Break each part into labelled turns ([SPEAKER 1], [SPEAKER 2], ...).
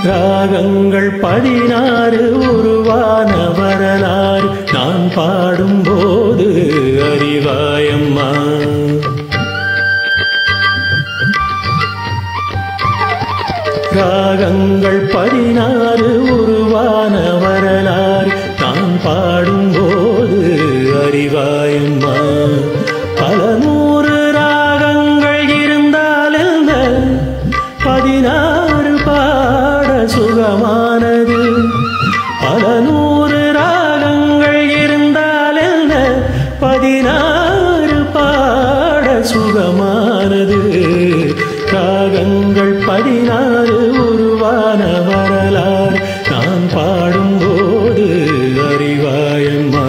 [SPEAKER 1] ராகங்கள் பதினாறு உருவான வரலாறு நான் பாடும்போது அறிவாயம்மா ராகங்கள் பதினாறு உருவான வரலாறு நான் பாடும்போது அறிவாயம்மா பல நூறு ராகங்கள் இருந்தால் என்ன பதினாறு பாட சுகமானது பல நூறு ராகங்கள் இருந்தால் என்ன பதினாறு பாட சுகமானது ராகங்கள் பதினாறு உருவான வரலாறு நான் பாடும்போது அறிவாயம்மா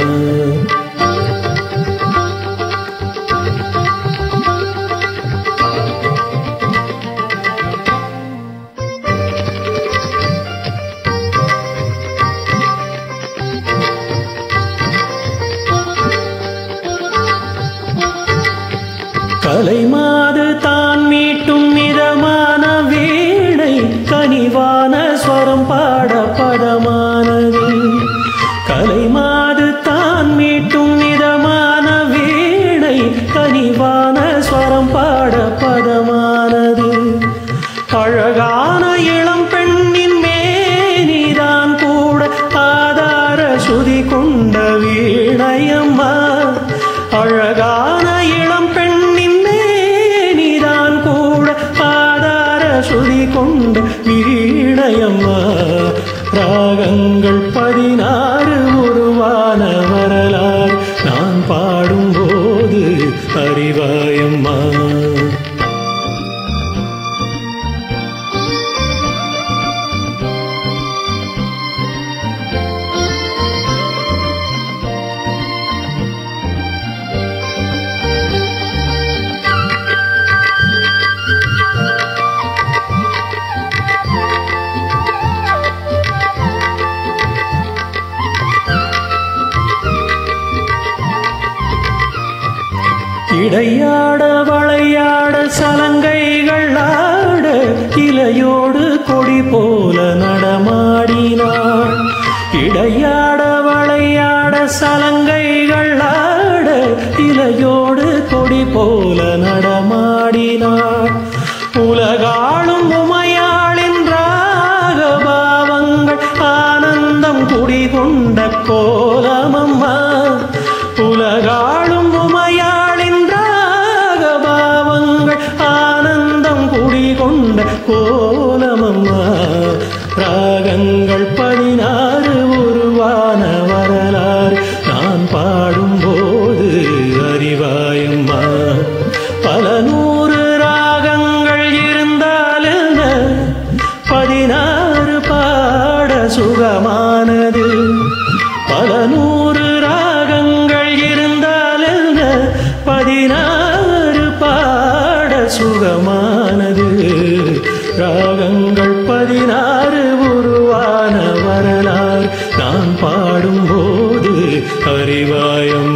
[SPEAKER 1] கலைமாது தான் மீட்டும் மிதமான வீணை கனிவான ஸ்வரம் பாட பதமானது கலைமாது தான் மீட்டும் மிதமான வீணை கனிவான ஸ்வரம் பாட பதமானது அழகான இளம் பெண்ணின் மேனிதான் கூட ஆதார சுதி கொண்ட வீணையம்மா அழகான இளம் பெண்ணின் மேனிதான் கூட ஆதார சுதி கொண்ட வீணையம்மா ராகங்கள் பதினாறு உருவான வரலாறு நான் பாடும்போது அறிவாயம்மா இடையாட வளையாட சலங்கைகள் ஆட இலையோடு கொடி போல நடமாடினாள் இடையாட வளையாட சலங்கைகள் ஆட இலையோடு கொடி போல நடமாடினாள் உலகாளும் உமையாளின் ராகபாவங்கள் ஆனந்தம் குடிகொண்ட கோலமம்மா உலகாளும் உமையாளின் ராகபாவங்கள் ஆனந்தம் குடிகொண்ட கோலமம்மா ராகங்கள் பதினாறு உருவான வரலாறு நான் பாடும்போது அறிவாயம்மா பல நூறு ராகங்கள் இருந்தால் என்ன பதினாறு பாட சுகமானது பல நூறு ராகங்கள் இருந்தால் என்ன பதினாறு பாட சுகமானது ராகங்கள் பதினாறு உருவான வரலாறு நான் பாடும்போது அறிவாயம்